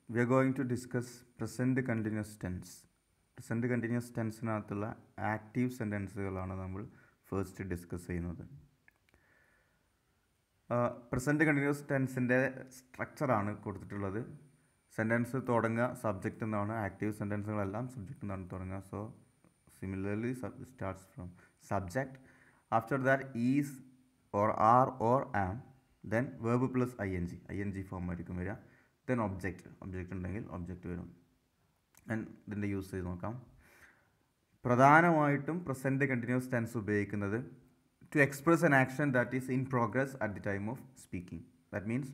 V are going to discuss present continuous tense present continuous ടെൻസിനകത്തുള്ള active സെൻറ്റൻസുകളാണ് നമ്മൾ first discuss ചെയ്യുന്നത് present continuous ടെൻസിൻ്റെ സ്ട്രക്ചറാണ് കൊടുത്തിട്ടുള്ളത് സെൻറ്റൻസ് തുടങ്ങുക സബ്ജക്റ്റ് എന്നാണ് ആക്റ്റീവ് സെൻറ്റൻസുകളെല്ലാം സബ്ജക്റ്റ് എന്നാണ് തുടങ്ങുക so similarly starts from subject after that is or are or am then verb plus I N G I N G form ആയിരിക്കും വരിക ദെൻ ഒബ്ജക്റ്റ് ഒബ്ജക്റ്റ് ഉണ്ടെങ്കിൽ ഒബ്ജക്റ്റ് വരും ഞാൻ ഇതിൻ്റെ യൂസ് ചെയ്ത് നോക്കാം പ്രധാനമായിട്ടും പ്രസൻറ്റ് കണ്ടിന്യൂസ് ടെൻസ് ഉപയോഗിക്കുന്നത് to express an action that is in progress at the time of speaking that means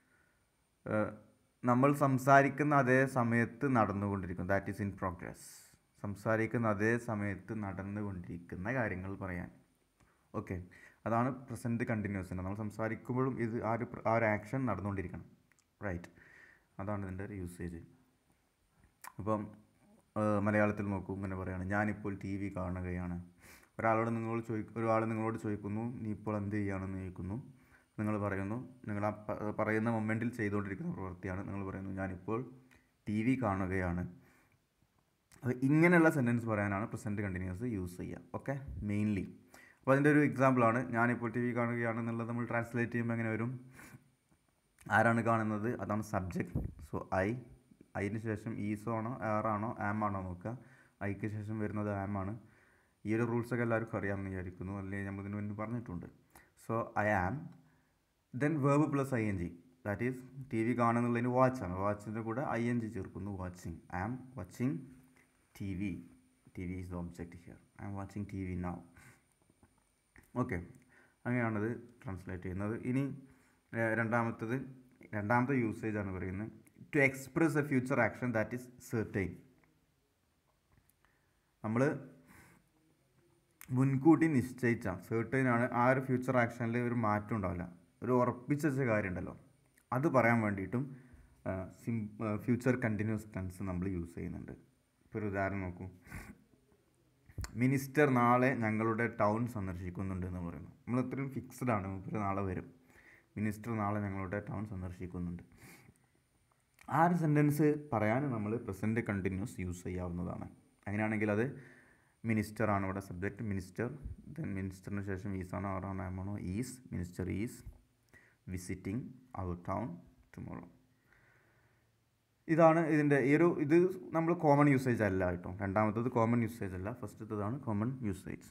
നമ്മൾ സംസാരിക്കുന്ന അതേ സമയത്ത് നടന്നുകൊണ്ടിരിക്കും ദാറ്റ് ഈസ് ഇൻ പ്രോഗ്രസ് സംസാരിക്കുന്ന അതേ സമയത്ത് നടന്നുകൊണ്ടിരിക്കുന്ന കാര്യങ്ങൾ പറയാൻ ഓക്കെ അതാണ് പ്രസൻറ്റ് കണ്ടിന്യൂസ് നമ്മൾ സംസാരിക്കുമ്പോഴും ഇത് ആ ഒരു ആ ഒരു ആക്ഷൻ നടന്നുകൊണ്ടിരിക്കണം റൈറ്റ് അതാണ് ഇതിൻ്റെ ഒരു യൂസേജ് അപ്പം മലയാളത്തിൽ നോക്കൂ ഇങ്ങനെ പറയുകയാണ് ഞാനിപ്പോൾ ടി വി കാണുകയാണ് ഒരാളോട് നിങ്ങൾ ചോദി ഒരാൾ നിങ്ങളോട് ചോദിക്കുന്നു നീ ഇപ്പോൾ എന്ത് ചെയ്യുകയാണെന്ന് ചോദിക്കുന്നു നിങ്ങൾ പറയുന്നു നിങ്ങൾ ആ പറയുന്ന മൊമെൻറ്റിൽ ചെയ്തുകൊണ്ടിരിക്കുന്ന പ്രവൃത്തിയാണ് നിങ്ങൾ പറയുന്നു ഞാനിപ്പോൾ ടി വി കാണുകയാണ് അത് ഇങ്ങനെയുള്ള സെൻറ്റൻസ് പറയാനാണ് പ്രസൻറ്റ് കണ്ടിന്യൂസ് യൂസ് ചെയ്യുക ഓക്കെ മെയിൻലി അപ്പോൾ അതിൻ്റെ ഒരു എക്സാമ്പിളാണ് ഞാനിപ്പോൾ ടി വി കാണുകയാണ് എന്നുള്ളത് നമ്മൾ ട്രാൻസ്ലേറ്റ് ചെയ്യുമ്പോൾ എങ്ങനെ വരും ആരാണ് കാണുന്നത് അതാണ് സബ്ജക്റ്റ് സോ ഐ അതിന് ശേഷം ഈസോ ആണോ ആറാണോ ആം ആണോ നോക്കുക ഐക്ക് ശേഷം വരുന്നത് ആം ആണ് ഈ ഒരു റൂൾസൊക്കെ എല്ലാവർക്കും അറിയാമെന്ന് വിചാരിക്കുന്നു അല്ലെങ്കിൽ നമ്മൾ ഇതിന് മുൻപ് പറഞ്ഞിട്ടുണ്ട് so I am then verb plus I N G that is T V കാണുന്നുള്ളതിന് വാച്ചാണ് വാച്ചിൻ്റെ കൂടെ ഐ എൻ ജി ചേർക്കുന്നു watching I am watching T V T V is the object here I am watching T V now okay അങ്ങനെയാണത് translate ചെയ്യുന്നത് ഇനി രണ്ടാമത്തത് രണ്ടാമത്തെ യൂസേജ് ആണ് പറയുന്നത് to express a future action that is certain നമ്മൾ മുൻകൂട്ടി നിശ്ചയിച്ച സെർട്ടൈൻ ആണ് ആ ഒരു ഫ്യൂച്ചർ ആക്ഷനിൽ ഒരു മാറ്റം ഉണ്ടാവില്ല ഒരു ഉറപ്പിച്ച കാര്യം ഉണ്ടല്ലോ അത് പറയാൻ വേണ്ടിയിട്ടും സിം ഫ്യൂച്ചർ കണ്ടിന്യൂസ് ടെൻസ് നമ്മൾ യൂസ് ചെയ്യുന്നുണ്ട് ഇപ്പോൾ ഒരു ഉദാഹരണം നോക്കൂ മിനിസ്റ്റർ നാളെ ഞങ്ങളുടെ ടൗൺ സന്ദർശിക്കുന്നുണ്ട് എന്ന് പറയുന്നു നമ്മൾ ഇത്രയും ഫിക്സ്ഡ് ആണ് മൂപ്പര് നാളെ വരും മിനിസ്റ്റർ നാളെ ഞങ്ങളുടെ ടൗൺ സന്ദർശിക്കുന്നുണ്ട് ആ ഒരു സെൻറ്റൻസ് പറയാൻ നമ്മൾ പ്രസൻറ്റ് കണ്ടിന്യൂസ് യൂസ് ചെയ്യാവുന്നതാണ് അങ്ങനെയാണെങ്കിൽ അത് മിനിസ്റ്റർ ആണ് ഇവിടെ സബ്ജക്റ്റ് മിനിസ്റ്റർ ദെൻ മിനിസ്റ്ററിന് ശേഷം ഈസ് ആണോ ആറാണോ ആമാണോ is minister is visiting our town tomorrow ഇതാണ് ഇതിൻ്റെ ഈ ഒരു ഇത് നമ്മൾ കോമൺ യൂസേജ് അല്ല കേട്ടോ രണ്ടാമത്തത് കോമൺ യൂസേജ് അല്ല ഫസ്റ്റത്തതാണ് കോമൺ യൂസേജ്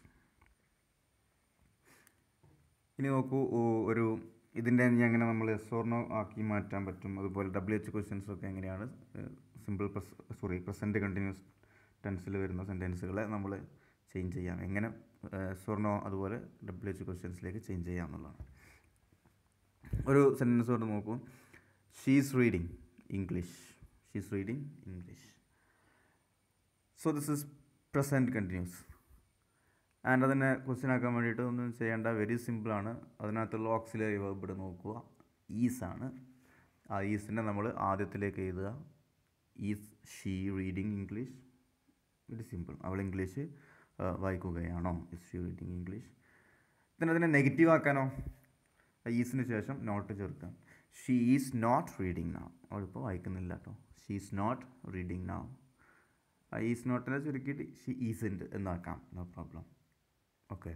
ഇനി നോക്കൂ ഒരു ഇതിൻ്റെ എങ്ങനെ നമ്മൾ എസ് ഓർണോ ആക്കി മാറ്റാൻ പറ്റും അതുപോലെ ഡബ്ല്യു എച്ച് ക്വസ്റ്റ്യൻസ് ഒക്കെ എങ്ങനെയാണ് simple pres sorry present continuous ടെൻസിൽ വരുന്ന സെൻറ്റൻസുകളെ നമ്മൾ ചേഞ്ച് ചെയ്യാം എങ്ങനെ എസ് ഓർണോ അതുപോലെ ഡബ്ല്യു എച്ച് ക്വസ്റ്റ്യൻസിലേക്ക് ചേഞ്ച് ചെയ്യാം എന്നുള്ളതാണ് ഒരു സെൻറ്റൻസ് കൊണ്ട് നോക്കൂ she's reading English she's reading English so this is present continuous and അതിനെ ക്വസ്റ്റ്യൻ ആക്കാൻ വേണ്ടിയിട്ട് ഒന്നും ചെയ്യേണ്ട വെരി സിമ്പിളാണ് അതിനകത്തുള്ള ഓക്സിലറി വേർബ് ഇവിടെ നോക്കുക ഈസ് ആണ് ആ ഈസിനെ നമ്മൾ ആദ്യത്തിലേക്ക് എഴുതുക is she reading English very simple അവൾ ഇംഗ്ലീഷ് വായിക്കുകയാണോ is she reading English then അതിനെ നെഗറ്റീവ് ആക്കാനോ ഈസിന് ശേഷം നോട്ട് ചേർക്കാം ഷീ ഈസ് നോട്ട് റീഡിങ് നാവ് അവളിപ്പോൾ വായിക്കുന്നില്ല കേട്ടോ she is not reading now is നോട്ടിനെ ചുരുക്കിയിട്ട് ഷീ ഈസിൻ്റ് എന്നാക്കാം നോ പ്രോബ്ലം ഓക്കെ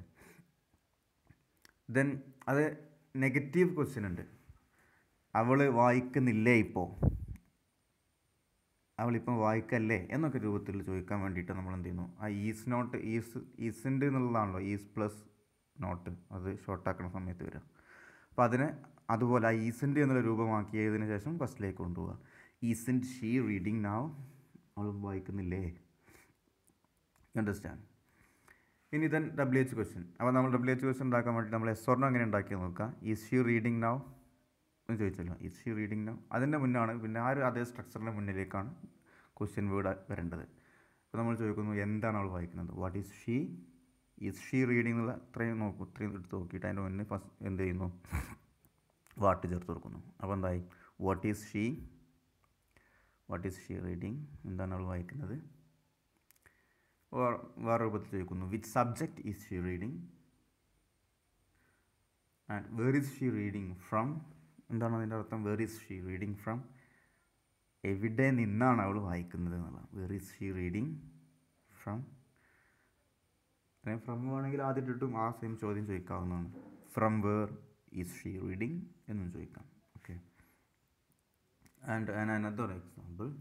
ദെൻ അത് നെഗറ്റീവ് ക്വസ്റ്റ്യൻ ഉണ്ട് അവൾ വായിക്കുന്നില്ലേ ഇപ്പോൾ അവളിപ്പം വായിക്കല്ലേ എന്നൊക്കെ രൂപത്തിൽ ചോദിക്കാൻ വേണ്ടിയിട്ട് നമ്മൾ എന്ത് ചെയ്യുന്നു ആ ഈസ് നോട്ട് ഈസ് ഈസിൻ്റെ എന്നുള്ളതാണല്ലോ ഈസ് പ്ലസ് നോട്ട് അത് ഷോർട്ടാക്കുന്ന സമയത്ത് വരിക അപ്പോൾ അതിനെ അതുപോലെ ആ ഈസിൻ്റെ എന്നുള്ള രൂപമാക്കിയതിന് ശേഷം ഫസ്റ്റിലേക്ക് കൊണ്ടുപോവുക ഈസിൻ്റ് ഷീ റീഡിങ് നാവ് അവൾ വായിക്കുന്നില്ലേ അണ്ടർസ്റ്റാൻഡ് ഇനി ദെൻ ഡബ്ല്യു എച്ച് ക്വസ്റ്റ്യൻ അപ്പോൾ നമ്മൾ ഡബ്ല്യു എച്ച് ക്വസ്റ്റ്യൻ ഉണ്ടാക്കാൻ വേണ്ടി നമ്മൾ എസ് ഓർണോ എങ്ങനെ ഉണ്ടാക്കിയത് നോക്കാം ഈസ് ഷീ റീഡിങ് നാവ് എന്ന് ചോദിച്ചല്ലോ ഈസ് ഷീ റീഡിങ് നാവ് അതിൻ്റെ മുന്നാണ് പിന്നെ ആ ഒരു അതേ സ്ട്രക്ചറിൻ്റെ മുന്നിലേക്കാണ് ക്വസ്റ്റ്യൻ വേർഡ് വരേണ്ടത് അപ്പോൾ നമ്മൾ ചോദിക്കുന്നു എന്താണ് അവൾ വായിക്കുന്നത് what is she is she reading എന്നുള്ള ഇത്രയും നോക്കും ഇത്രയും എടുത്ത് നോക്കിയിട്ട് അതിൻ്റെ മുന്നേ ഫസ്റ്റ് എന്ത് ചെയ്യുന്നു വാട്ട് ചേർത്ത് കൊടുക്കുന്നു അപ്പോൾ എന്തായി what is she what is she reading എന്താണ് അവൾ വായിക്കുന്നത് വേറെ രൂപത്തിൽ ചോദിക്കുന്നു which subject is she reading and where is she reading from എന്താണ് അതിൻ്റെ അർത്ഥം where is she reading from എവിടെ നിന്നാണ് അവൾ വായിക്കുന്നത് എന്നുള്ളത് where is she reading from from വേണമെങ്കിൽ ആദ്യം ഇട്ടിട്ടും ആ സെയിം ചോദ്യം ചോദിക്കാവുന്നതാണ് from where is she reading എന്നും ചോദിക്കാം okay and and another example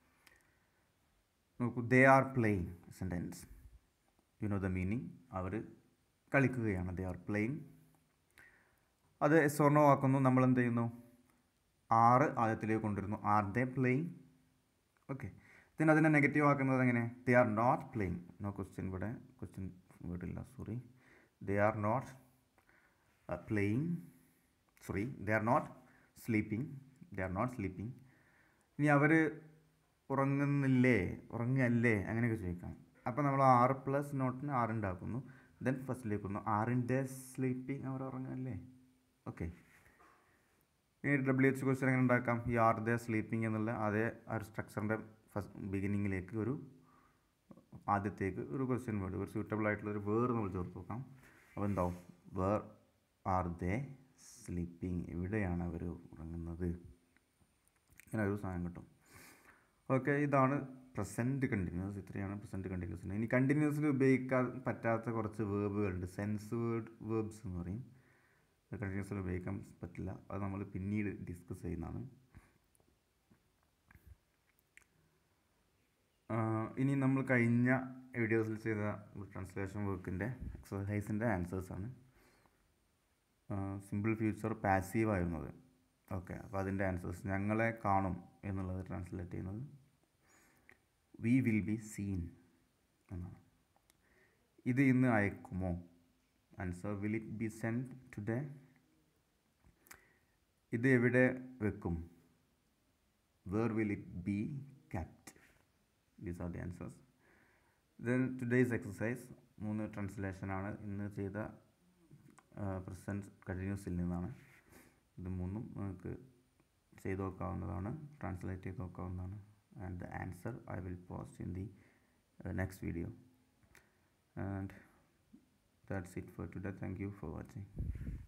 നോക്കൂ they are playing sentence you know the meaning അവർ കളിക്കുകയാണ് ദേ ആർ പ്ലേയിങ് അത് സ്വർണ്ണ ആക്കുന്നു നമ്മൾ എന്ത് ചെയ്യുന്നു ആറ് ആദ്യത്തിലേക്ക് കൊണ്ടുവരുന്നു are they playing okay then അതിനെ നെഗറ്റീവ് ആക്കുന്നത് എങ്ങനെ they are not playing no question ഇവിടെ ക്വസ്റ്റ്യൻ വീടില്ല sorry they are not playing sorry they are not sleeping they are not sleeping ഇനി അവർ ഉറങ്ങുന്നില്ലേ ഉറങ്ങല്ലേ അങ്ങനെയൊക്കെ ചോദിക്കാം അപ്പോൾ നമ്മൾ ആറ് പ്ലസ് നോട്ടിന് ആറ് ഉണ്ടാക്കുന്നു ദെൻ ഫസ്റ്റിലേക്ക് വന്നു ആറിൻ്റെ സ്ലീപ്പിംഗ് അവർ ഉറങ്ങല്ലേ ഓക്കെ ഇനി ഡബ്ല്യു എച്ച് ക്വസ്റ്റ്യൻ എങ്ങനെ ഉണ്ടാക്കാം ഈ ആർ ദ സ്ലീപ്പിംഗ് എന്നുള്ള അതേ ആ ഒരു സ്ട്രക്ചറിൻ്റെ ഫസ്റ്റ് ബിഗിനിങ്ങിലേക്ക് ഒരു ആദ്യത്തേക്ക് ഒരു ക്വസ്റ്റ്യൻ വേർഡ് ഒരു സ്യൂട്ടബിൾ ആയിട്ടുള്ള ഒരു വേർഡ് നമ്മൾ ചേർത്ത് നോക്കാം അപ്പോൾ എന്താവും വേർ ആർ ദേ സ്ലീപ്പിംഗ് എവിടെയാണ് അവർ ഉറങ്ങുന്നത് ഇങ്ങനെ ഒരു സാധനം കിട്ടും ഓക്കെ ഇതാണ് പ്രസൻറ്റ് കണ്ടിന്യൂസ് ഇത്രയാണ് പ്രസൻറ്റ് കണ്ടിന്യൂസിന് ഇനി കണ്ടിന്യൂസിന് ഉപയോഗിക്കാൻ പറ്റാത്ത കുറച്ച് വേർബുകളുണ്ട് സെൻസ് വേർഡ് വേർബ്സ് എന്ന് പറയും കണ്ടിന്യൂസിൽ ഉപയോഗിക്കാൻ പറ്റില്ല അത് നമ്മൾ പിന്നീട് ഡിസ്കസ് ചെയ്യുന്നതാണ് ഇനി നമ്മൾ കഴിഞ്ഞ വീഡിയോസിൽ ചെയ്ത ട്രാൻസ്ലേഷൻ വർക്കിൻ്റെ എക്സസൈസിൻ്റെ ആൻസേഴ്സാണ് സിമ്പിൾ ഫ്യൂച്ചർ പാസീവ് ആയിരുന്നത് ഓക്കെ അപ്പോൾ അതിൻ്റെ ആൻസേഴ്സ് ഞങ്ങളെ കാണും എന്നുള്ളത് ട്രാൻസ്ലേറ്റ് ചെയ്യുന്നത് വി വിൽ ബി സീൻ എന്നാണ് ഇത് ഇന്ന് അയക്കുമോ answer will it be send today ഇത് എവിടെ വെക്കും where will it be kept these are the answers then today's exercise മൂന്ന് ട്രാൻസ്ലേഷനാണ് ഇന്ന് ചെയ്ത പ്രസൻറ്റ് കണ്ടിന്യൂസിൽ നിന്നാണ് ഇത് മൂന്നും നമുക്ക് ചെയ്ത് നോക്കാവുന്നതാണ് ട്രാൻസ്ലേറ്റ് ചെയ്ത് നോക്കാവുന്നതാണ് and the answer I will post in the next video and that's it for today thank you for watching